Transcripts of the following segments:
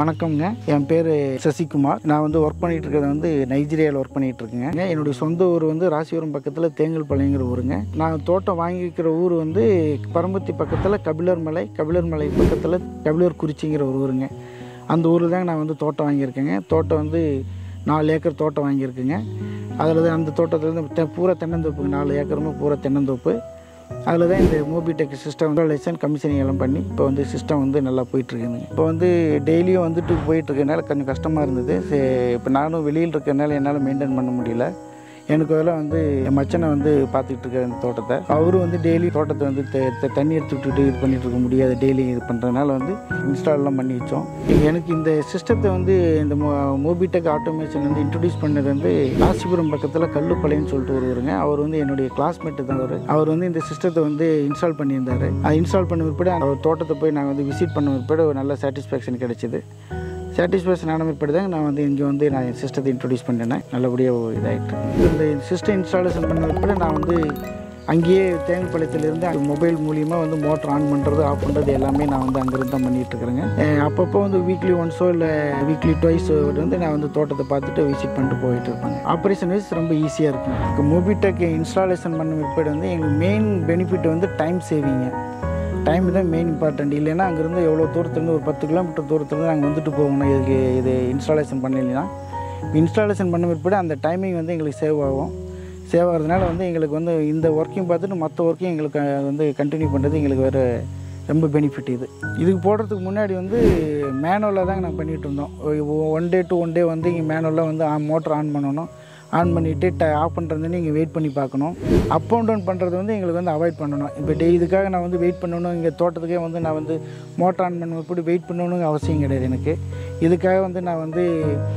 வணக்கம்ங்க என் பேர் சசிகுமார் நான் வந்து ஒர்க் பண்ணிட்டு இருக்கிறது வந்து நைஜீரியாவில் ஒர்க் பண்ணிட்டு இருக்கேங்க என்னுடைய சொந்த ஊர் வந்து ராசிபுரம் பக்கத்தில் தேங்கல்பாளையங்கிற ஊருங்க நான் தோட்டம் வாங்கிக்கிற ஊர் வந்து பரம்பத்தி பக்கத்தில் கபிலர் மலை கபிலர் மலை பக்கத்தில் கபிலர் குறிச்சிங்கிற ஒரு ஊருங்க அந்த ஊரில் தாங்க நான் வந்து தோட்டம் வாங்கியிருக்கேங்க தோட்டம் வந்து நாலு ஏக்கர் தோட்டம் வாங்கியிருக்குங்க அதில் தான் அந்த தோட்டத்தில் இருந்து தெ- பூரா தென்னந்தோப்புங்க நாலு ஏக்கருமே பூரா தென்னந்தோப்பு அதில் தான் இந்த மோபிடெக் சிஸ்டம் லைசன் கமிஷனிங் எல்லாம் பண்ணி இப்போ வந்து சிஸ்டம் வந்து நல்லா போயிட்டுருக்குங்க இப்போ வந்து டெய்லியும் வந்துட்டு போயிட்டுருக்கனால கொஞ்சம் கஷ்டமாக இருந்தது சரி இப்போ நானும் வெளியில் இருக்கறனால என்னால் மெயின்டைன் பண்ண முடியல எனக்கு அதெல்லாம் வந்து என் மச்சனை வந்து பார்த்துக்கிட்டு இருக்காரு இந்த தோட்டத்தை அவரும் வந்து டெய்லி தோட்டத்தை வந்து த- த- தண்ணி எடுத்து விட்டுட்டு இது பண்ணிட்டு இருக்க முடியாது டெய்லி இது பண்ணுறதுனால வந்து இன்ஸ்டால்லாம் பண்ணி வச்சோம் எனக்கு இந்த சிஸ்டத்தை வந்து இந்த மோபிடெக் ஆட்டோமேஷன் வந்து இன்ட்ரடியூஸ் பண்ணது வந்து ராசிபுரம் பக்கத்தில் கல்லுப்பாளையம்னு சொல்லிட்டு ஒருவருங்க அவர் வந்து என்னுடைய கிளாஸ்மேட்டு தான் அவர் அவர் வந்து இந்த சிஸ்டத்தை வந்து இன்ஸ்டால் பண்ணியிருந்தாரு அது இன்ஸ்டால் பண்ண பிற்பாடு அவர் தோட்டத்தை போய் நாங்கள் வந்து விசிட் பண்ண பிற்பாடு ஒரு நல்ல சாட்டிஸ்ஃபேக்ஷன் கிடைச்சிது சாட்டிஸ்ஃபேக்ஷன் ஆன பிற்பாடு தான் நான் வந்து இங்கே வந்து நான் என் சிஸ்டத்தை இன்ட்ரடியூஸ் பண்ணினேன் நல்லபடியாக இதாகிட்டு இந்த சிஸ்டம் இன்ஸ்டாலேஷன் பண்ண பிற்பாடு நான் வந்து அங்கேயே தேங்கப்பாளையத்திலிருந்து அந்த மொபைல் மூலியமாக வந்து மோட்டர் ஆன் பண்ணுறது ஆஃப் பண்ணுறது எல்லாமே நான் வந்து அங்கேருந்து தான் பண்ணிகிட்டு இருக்கிறேங்க அஹ் அப்பப்போ வந்து வீக்லி ஒன்ஸோ இல்லை வீக்லி டுவைஸ் வந்து நான் வந்து தோட்டத்தை பார்த்துட்டு விசிட் பண்ணிட்டு போயிட்டு இருப்பேங்க ஆப்ரேஷன் வைஸ் ரொம்ப ஈஸியாக இருக்கும் இப்போ மொபிடெக் இன்ஸ்டாலேஷன் பண்ண பிற்பாடு வந்து எங்களுக்கு மெயின் பெனிஃபிட் வந்து டைம் சேவிங்க டைம் தான் மெயின் இம்பார்ட்டன்ட் இல்லைன்னா அங்கேருந்து எவ்வளோ தூரத்துலேருந்து ஒரு பத்து கிலோமீட்டர் தூரத்துலேருந்து நாங்கள் வந்துட்டு போகணும் இதுக்கு இது இன்ஸ்டாலேஷன் பண்ணலைன்னா இன்ஸ்டாலேஷன் பண்ண பிற்பாடு அந்த டைமிங் வந்து எங்களுக்கு சேவ் ஆகும் சேவ் ஆகிறதுனால வந்து எங்களுக்கு வந்து இந்த ஒர்க்கையும் பார்த்துட்டு மற்ற ஒர்க்கையும் எங்களுக்கு அஹ், வந்து கண்டினியூ பண்ணுறது எங்களுக்கு வேறு ரொம்ப பெனிஃபிட் இது இதுக்கு போடுறதுக்கு முன்னாடி வந்து மேனுவலாக தாங்க நாங்கள் பண்ணிகிட்டு இருந்தோம் one day to one day வந்து இங்கே மேனுவலாக வந்து மோட்டர் ஆன் பண்ணணும் ஆன் பண்ணிவிட்டு ட ஆஃப் பண்ணுறது இங்கே வெயிட் பண்ணி பார்க்கணும் அப் அண்ட் டவுன் பண்ணுறது வந்து எங்களுக்கு வந்து அவாய்ட் பண்ணணும் இப்போ டே இதுக்காக நான் வந்து வெயிட் பண்ணணும் இங்கே தோட்டத்துக்கே வந்து நான் வந்து மோட்டர் ஆன் பண்ண இப்படி வெயிட் பண்ணணுங்க அவசியம் கிடையாது எனக்கு இதுக்காக வந்து நான் வந்து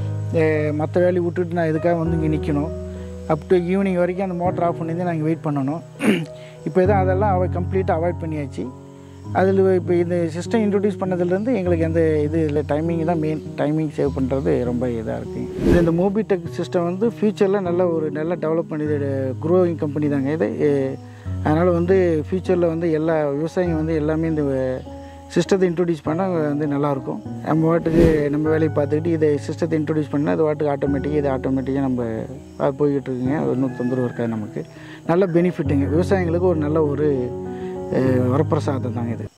மற்ற வேலையை விட்டுட்டு நான் இதுக்காக வந்து இங்கே நிற்கணும் அப் டு ஈவினிங் வரைக்கும் அந்த மோட்டர் ஆஃப் பண்ணி தான் நாங்கள் வெயிட் பண்ணணும் இப்போ இதான் அதெல்லாம் அவ கம்ப்ளீட்டாக அவாய்ட் பண்ணியாச்சு அதில் இப்போ இந்த சிஸ்டம் இன்ட்ரடியூஸ் பண்ணதுலேருந்து எங்களுக்கு எந்த இது இல்லை டைமிங் தான் மெயின் டைமிங் சேவ் பண்ணுறது ரொம்ப இதாக இருக்குது இது இந்த மோபிடெக் சிஸ்டம் வந்து ஃப்யூச்சரில் நல்ல ஒரு நல்ல டெவலப் பண்ணி க்ரோவிங் கம்பெனி தாங்க இது அதனால் வந்து ஃப்யூச்சரில் வந்து எல்லா விவசாயிங்க வந்து எல்லாமே இந்த சிஸ்டத்தை இன்ட்ரடியூஸ் பண்ணால் வந்து நல்லாயிருக்கும் நம்ம வாட்டுக்கு நம்ம வேலையை பார்த்துக்கிட்டு இதை சிஸ்டத்தை இன்ட்ரடியூஸ் பண்ணால் அது வாட்டுக்கு ஆட்டோமேட்டிக்காக இது ஆட்டோமேட்டிக்காக நம்ம அது போய்கிட்டு இருக்குங்க ஒன்றும் தொந்தரவு இருக்காது நமக்கு நல்ல பெனிஃபிட்டுங்க விவசாயிங்களுக்கு ஒரு நல்ல ஒரு அஹ், வரப்பிரசாதம் தாங்க இது